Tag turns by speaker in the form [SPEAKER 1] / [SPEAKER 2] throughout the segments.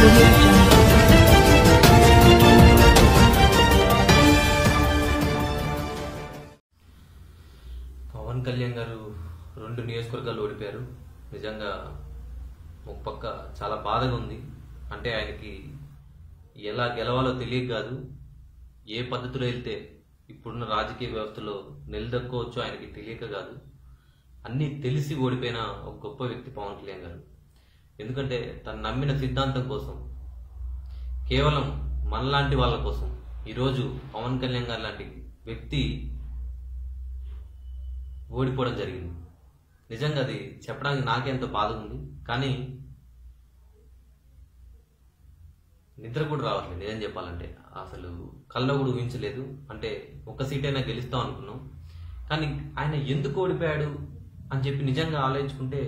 [SPEAKER 1] audio jungle.
[SPEAKER 2] Pawan Kalyan గారు రెండు నియోజకవర్గాలు ఓడిపోయారు నిజంగా ఒక పక్క చాలా బాధగా ఉంది అంటే ఆయనకి ఎలా గెలవాలో తెలియక కాదు ఏ పద్ధతిలో వెళ్తే ఇప్పుడున్న రాజకీయ వ్యవస్థలో నిలదొక్కోవచ్చో ఆయనకి తెలియక కాదు అన్నీ తెలిసి ఓడిపోయిన ఒక గొప్ప వ్యక్తి పవన్ కళ్యాణ్ గారు ఎందుకంటే తను నమ్మిన సిద్ధాంతం కోసం కేవలం మనలాంటి వాళ్ళ కోసం ఈరోజు పవన్ కళ్యాణ్ గారు లాంటి వ్యక్తి ఓడిపోవడం జరిగింది నిజంగా అది చెప్పడానికి నాకెంతో బాధ ఉంది కానీ నిద్ర కూడా రావట్లేదు నిజం చెప్పాలంటే అసలు కళ్ళ కూడా ఊహించలేదు అంటే ఒక సీట్ అయినా గెలుస్తాం అనుకున్నాం కానీ ఆయన ఎందుకు ఓడిపోయాడు అని చెప్పి నిజంగా ఆలోచించుకుంటే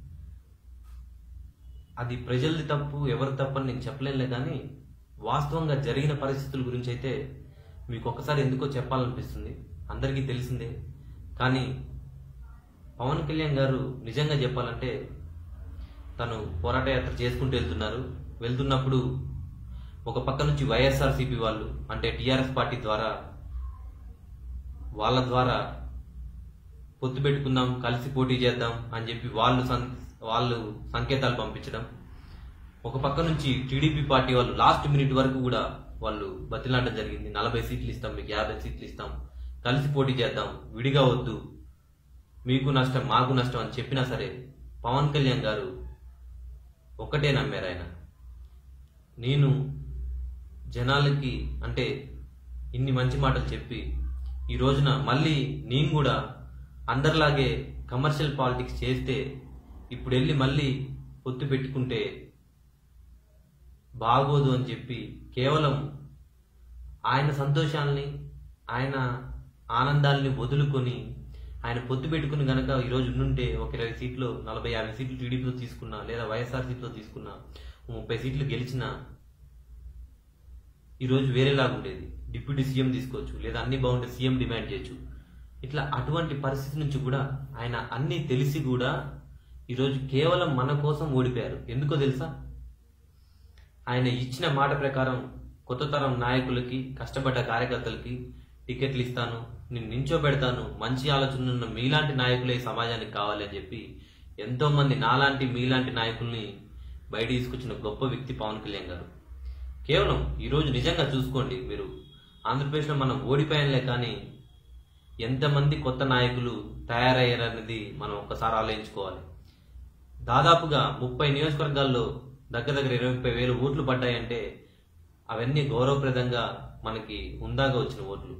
[SPEAKER 2] అది ప్రజలది తప్పు ఎవరి తప్పు అని నేను చెప్పలేనులే కానీ వాస్తవంగా జరిగిన పరిస్థితుల గురించి అయితే మీకు ఒక్కసారి ఎందుకో చెప్పాలనిపిస్తుంది అందరికీ తెలిసిందే కానీ పవన్ కళ్యాణ్ గారు నిజంగా చెప్పాలంటే తను పోరాట యాత్ర చేసుకుంటూ వెళ్తున్నారు వెళ్తున్నప్పుడు ఒక పక్క నుంచి వైఎస్ఆర్సీపీ వాళ్ళు అంటే టీఆర్ఎస్ పార్టీ ద్వారా వాళ్ళ ద్వారా పొత్తు పెట్టుకుందాం కలిసి పోటీ చేద్దాం అని చెప్పి వాళ్ళు సం- వాళ్ళు సంకేతాలు పంపించడం ఒక పక్క నుంచి టీడీపీ పార్టీ వాళ్ళు లాస్ట్ మినిట్ వరకు కూడా వాళ్ళు బతిలాడడం జరిగింది నలభై సీట్లు ఇస్తాం మీకు యాభై సీట్లు ఇస్తాం కలిసి పోటీ చేద్దాం విడిగా వద్దు మీకు నష్టం మాకు నష్టం అని చెప్పినా సరే పవన్ కళ్యాణ్ గారు ఒక్కటే నమ్మారు ఆయన నేను జనాలకి అంటే ఇన్ని మంచి మాటలు చెప్పి ఈ రోజున మళ్ళీ నేను కూడా అందరిలాగే కమర్షియల్ పాలిటిక్స్ చేస్తే ఇప్పుడు వెళ్ళి మళ్ళీ పొత్తు పెట్టుకుంటే బాగోదు అని చెప్పి కేవలం ఆయన సంతోషాల్ని ఆయన ఆనందాల్ని వదులుకొని ఆయన పొత్తు పెట్టుకుని గనక ఈరోజు ఉండుంటే ఒక ఇరవై సీట్లు నలభై యాభై సీట్లు టీడీపీలో తీసుకున్నా లేదా వైఎస్ఆర్ సీట్లో తీసుకున్నా ముప్పై సీట్లు గెలిచినా ఈరోజు వేరేలాగా ఉండేది డిప్యూటీ సీఎం తీసుకోవచ్చు లేదా అన్ని బాగుంటే సీఎం డిమాండ్ చేయొచ్చు ఇట్లా అటువంటి పరిస్థితి నుంచి కూడా ఆయన అన్ని తెలిసి కూడా ఈరోజు కేవలం మన కోసం ఓడిపోయారు ఎందుకో తెలుసా ఆయన ఇచ్చిన మాట ప్రకారం కొత్త తరం నాయకులకి కష్టపడ్డ కార్యకర్తలకి టికెట్లు ఇస్తాను నేను నించోబెడతాను మంచి ఆలోచన ఉన్న మీలాంటి నాయకులే ఈ సమాజానికి కావాలి అని చెప్పి ఎంతో మంది నాలాంటి మీలాంటి నాయకుల్ని బయట తీసుకొచ్చిన గొప్ప వ్యక్తి పవన్ కళ్యాణ్ గారు కేవలం ఈరోజు నిజంగా చూసుకోండి మీరు ఆంధ్రప్రదేశ్లో మనం ఓడిపోయానులే కానీ ఎంతమంది కొత్త నాయకులు తయారయ్యారనేది మనం ఒక్కసారి ఆలోచించుకోవాలి దాదాపుగా ముప్పై నియోజకవర్గాల్లో దగ్గర దగ్గర ఇరవై ముప్పై వేలు ఓట్లు పడ్డాయంటే అవన్నీ గౌరవప్రదంగా మనకి ఉందాగా వచ్చిన ఓట్లు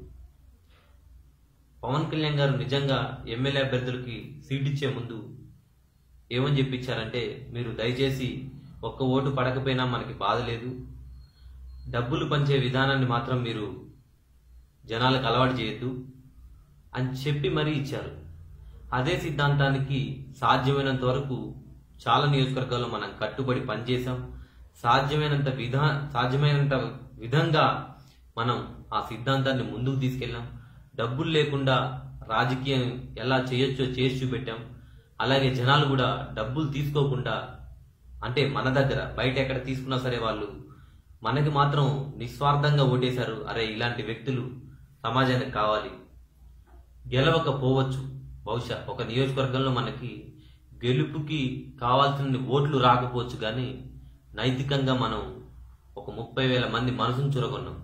[SPEAKER 2] పవన్ కళ్యాణ్ గారు నిజంగా ఎమ్మెల్యే అభ్యర్థులకి సీట్ ఇచ్చే ముందు ఏమని చెప్పించారంటే మీరు దయచేసి ఒక్క ఓటు పడకపోయినా మనకి బాధ లేదు డబ్బులు పంచే విధానాన్ని మాత్రం మీరు జనాలకు అలవాటు చేయొద్దు అని చెప్పి మరీ ఇచ్చారు అదే సిద్ధాంతానికి సాధ్యమైనంత వరకు చాలా నియోజకవర్గాల్లో మనం కట్టుబడి పనిచేసాం సాధ్యమైనంత విధా సాధ్యమైనంత విధంగా మనం ఆ సిద్ధాంతాన్ని ముందుకు తీసుకెళ్ళాం డబ్బులు లేకుండా రాజకీయం ఎలా చేయొచ్చో చేసి చూపెట్టాం అలాగే జనాలు కూడా డబ్బులు తీసుకోకుండా అంటే మన దగ్గర బయట ఎక్కడ తీసుకున్నా సరే వాళ్ళు మనకి మాత్రం నిస్వార్థంగా ఓటేశారు అరే ఇలాంటి వ్యక్తులు సమాజానికి కావాలి గెలవకపోవచ్చు బహుశా ఒక నియోజకవర్గంలో మనకి గెలుపుకి కావాల్సిన ఓట్లు రాకపోవచ్చు కానీ నైతికంగా మనం ఒక ముప్పై వేల మంది మనసును చురగొన్నాం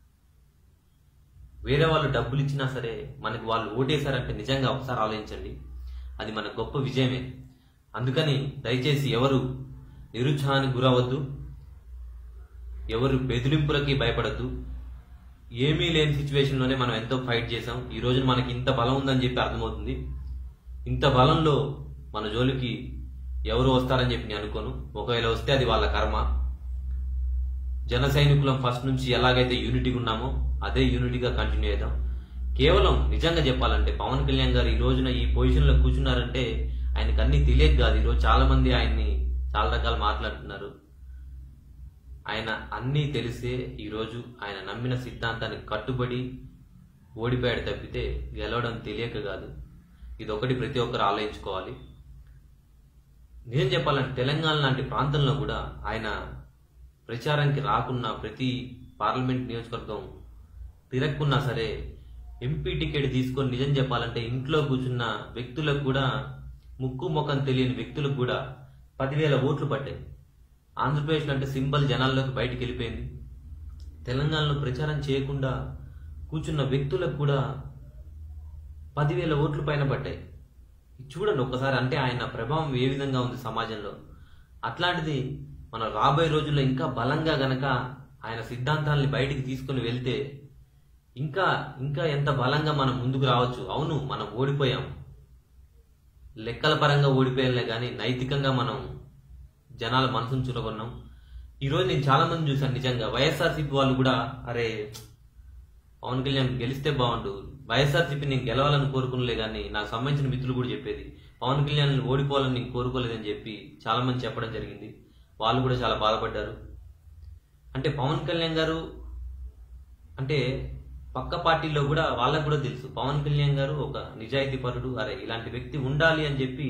[SPEAKER 2] వేరే వాళ్ళు డబ్బులు ఇచ్చినా సరే మనకి వాళ్ళు ఓటేశారంటే నిజంగా ఒకసారి ఆలోచించండి అది మన గొప్ప విజయమే అందుకని దయచేసి ఎవరు నిరుత్సాహానికి గురవద్దు ఎవరు బెదిరింపులకి భయపడద్దు ఏమీ లేని సిచ్యువేషన్లోనే మనం ఎంతో ఫైట్ చేసాం ఈ రోజు మనకి ఇంత బలం ఉందని చెప్పి అర్థమవుతుంది ఇంత బలంలో మన జోలికి ఎవరు వస్తారని చెప్పి నేను అనుకోను ఒకవేళ వస్తే అది వాళ్ళ కర్మ జన సైనికులం ఫస్ట్ నుంచి ఎలాగైతే యూనిటీగా ఉన్నామో అదే యూనిటీగా కంటిన్యూ చేద్దాం కేవలం నిజంగా చెప్పాలంటే పవన్ కళ్యాణ్ గారు ఈ రోజున ఈ పొజిషన్ లో కూర్చున్నారంటే ఆయనకు అన్ని తెలియక కాదు ఈరోజు చాలా మంది ఆయన్ని చాలా రకాలు మాట్లాడుతున్నారు ఆయన అన్నీ తెలిసే ఈరోజు ఆయన నమ్మిన సిద్ధాంతానికి కట్టుబడి ఓడిపోయాడు తప్పితే గెలవడం తెలియక కాదు ఇది ఒకటి ప్రతి ఒక్కరు ఆలోచించుకోవాలి నిజం చెప్పాలంటే తెలంగాణ లాంటి ప్రాంతంలో కూడా ఆయన ప్రచారానికి రాకున్నా ప్రతి పార్లమెంట్ నియోజకవర్గం తిరక్కున్నా సరే ఎంపీ టికెట్ తీసుకొని నిజం చెప్పాలంటే ఇంట్లో కూర్చున్న వ్యక్తులకు కూడా ముక్కు ముఖం తెలియని వ్యక్తులకు కూడా పదివేల ఓట్లు పడ్డాయి ఆంధ్రప్రదేశ్లో అంటే సింబల్ జనాల్లోకి బయటికి వెళ్ళిపోయింది తెలంగాణలో ప్రచారం చేయకుండా కూర్చున్న వ్యక్తులకు కూడా పదివేల ఓట్లు పైన పడ్డాయి చూడండి ఒక్కసారి అంటే ఆయన ప్రభావం ఏ విధంగా ఉంది సమాజంలో అట్లాంటిది మన రాబోయే రోజుల్లో ఇంకా బలంగా గనక ఆయన సిద్ధాంతాలని బయటికి తీసుకుని వెళ్తే ఇంకా ఇంకా ఎంత బలంగా మనం ముందుకు రావచ్చు అవును మనం ఓడిపోయాం లెక్కల పరంగా ఓడిపోయాలే కానీ నైతికంగా మనం జనాల మనసును చురగొన్నాం ఈరోజు నేను చాలా మంది చూశాను నిజంగా వైఎస్ఆర్సీపీ వాళ్ళు కూడా అరే పవన్ కళ్యాణ్ గెలిస్తే బాగుండు వైఎస్ఆర్సీపీ నేను గెలవాలని కోరుకునలే కానీ నాకు సంబంధించిన మిత్రులు కూడా చెప్పేది పవన్ కళ్యాణ్ ఓడిపోవాలని నేను కోరుకోలేదని చెప్పి చాలా మంది చెప్పడం జరిగింది వాళ్ళు కూడా చాలా బాధపడ్డారు అంటే పవన్ కళ్యాణ్ గారు అంటే పక్క పార్టీలో కూడా వాళ్ళకు కూడా తెలుసు పవన్ కళ్యాణ్ గారు ఒక నిజాయితీ పరుడు అరే ఇలాంటి వ్యక్తి ఉండాలి అని చెప్పి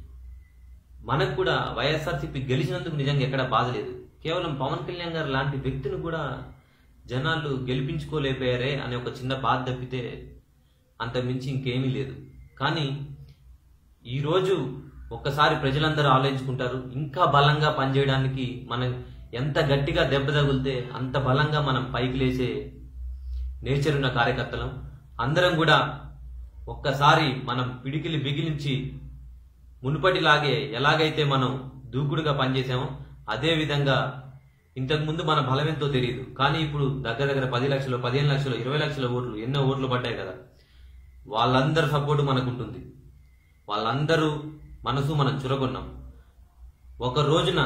[SPEAKER 2] మనకు కూడా వైఎస్ఆర్సీపీ గెలిచినందుకు నిజంగా ఎక్కడ బాధ లేదు కేవలం పవన్ కళ్యాణ్ గారు లాంటి వ్యక్తిని కూడా జనాలు గెలిపించుకోలేకపోయారే అనే ఒక చిన్న బాధ తప్పితే అంత మించి ఇంకేమీ లేదు కానీ ఈరోజు ఒక్కసారి ప్రజలందరూ ఆలోచించుకుంటారు ఇంకా బలంగా పనిచేయడానికి మనం ఎంత గట్టిగా దెబ్బ తగిలితే అంత బలంగా మనం పైకి లేచే నేచర్ ఉన్న కార్యకర్తలం అందరం కూడా ఒక్కసారి మనం పిడికిలి బిగిలించి మునుపటిలాగే ఎలాగైతే మనం దూకుడుగా పనిచేసామో అదే విధంగా ఇంతకు ముందు మన బలం ఎంతో తెలియదు కానీ ఇప్పుడు దగ్గర దగ్గర పది లక్షలు పదిహేను లక్షలు ఇరవై లక్షల ఓట్లు ఎన్నో ఓట్లు పడ్డాయి కదా వాళ్ళందరి సపోర్టు మనకు ఉంటుంది వాళ్ళందరూ మనసు మనం చురగొన్నాం ఒక రోజున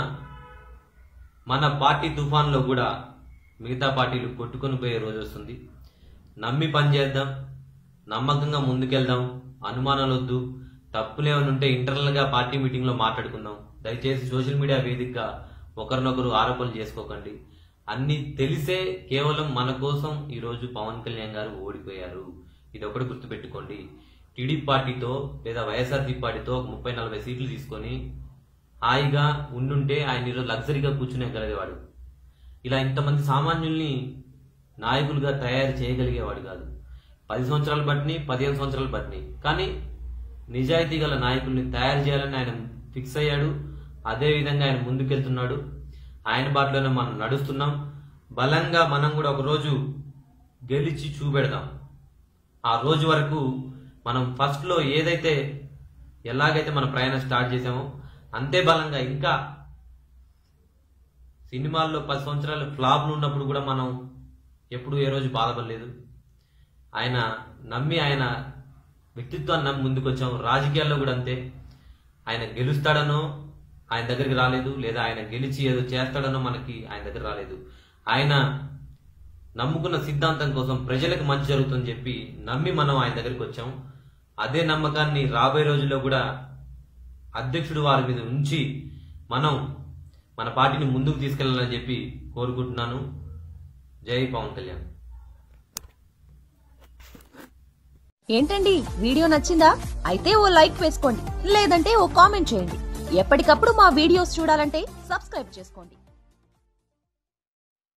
[SPEAKER 2] మన పార్టీ తుఫాన్లో కూడా మిగతా పార్టీలు కొట్టుకొని పోయే రోజు వస్తుంది నమ్మి పనిచేద్దాం నమ్మకంగా ముందుకెళ్దాం అనుమానాలు వద్దు తప్పులేమని ఉంటే ఇంటర్నల్ గా పార్టీ మీటింగ్ లో మాట్లాడుకుందాం దయచేసి సోషల్ మీడియా వేదికగా ఒకరినొకరు ఆరోపణలు చేసుకోకండి అన్ని తెలిసే కేవలం మన కోసం ఈరోజు పవన్ కళ్యాణ్ గారు ఓడిపోయారు ఇది ఒకటి గుర్తుపెట్టుకోండి టీడీపీ పార్టీతో లేదా వైఎస్ఆర్సీ పార్టీతో ఒక ముప్పై నలభై సీట్లు తీసుకొని హాయిగా ఉండుంటే ఆయన ఈరోజు లగ్జరీగా కూర్చునే గలిగేవాడు ఇలా ఇంతమంది సామాన్యుల్ని నాయకులుగా తయారు చేయగలిగేవాడు కాదు పది సంవత్సరాలు బట్టిని పదిహేను సంవత్సరాలు బట్టిని కానీ నిజాయితీ గల నాయకుల్ని తయారు చేయాలని ఆయన ఫిక్స్ అయ్యాడు అదే విధంగా ఆయన ముందుకెళ్తున్నాడు ఆయన బాటలోనే మనం నడుస్తున్నాం బలంగా మనం కూడా ఒక రోజు గెలిచి చూపెడదాం ఆ రోజు వరకు మనం ఫస్ట్ లో ఏదైతే ఎలాగైతే మన ప్రయాణం స్టార్ట్ చేసామో అంతే బలంగా ఇంకా సినిమాల్లో పది సంవత్సరాలు ఫ్లాప్లు ఉన్నప్పుడు కూడా మనం ఎప్పుడు ఏ రోజు బాధపడలేదు ఆయన నమ్మి ఆయన వ్యక్తిత్వాన్ని నమ్మి ముందుకు వచ్చాం రాజకీయాల్లో కూడా అంతే ఆయన గెలుస్తాడనో ఆయన దగ్గరికి రాలేదు లేదా ఆయన గెలిచి ఏదో చేస్తాడనో మనకి ఆయన దగ్గర రాలేదు ఆయన నమ్ముకున్న సిద్ధాంతం కోసం ప్రజలకు మంచి జరుగుతుందని చెప్పి నమ్మి మనం ఆయన దగ్గరికి వచ్చాం అదే నమ్మకాన్ని రాబోయే రోజుల్లో కూడా అధ్యక్షుడు వారి మీద ఉంచి మనం మన పార్టీని ముందుకు తీసుకెళ్లాలని చెప్పి కోరుకుంటున్నాను జై పవన్ కళ్యాణ్
[SPEAKER 1] ఏంటండి వీడియో నచ్చిందా అయితే ఓ లైక్ వేసుకోండి లేదంటే ఓ కామెంట్ చేయండి ఎప్పటికప్పుడు మా వీడియోస్ చూడాలంటే సబ్స్క్రైబ్ చేసుకోండి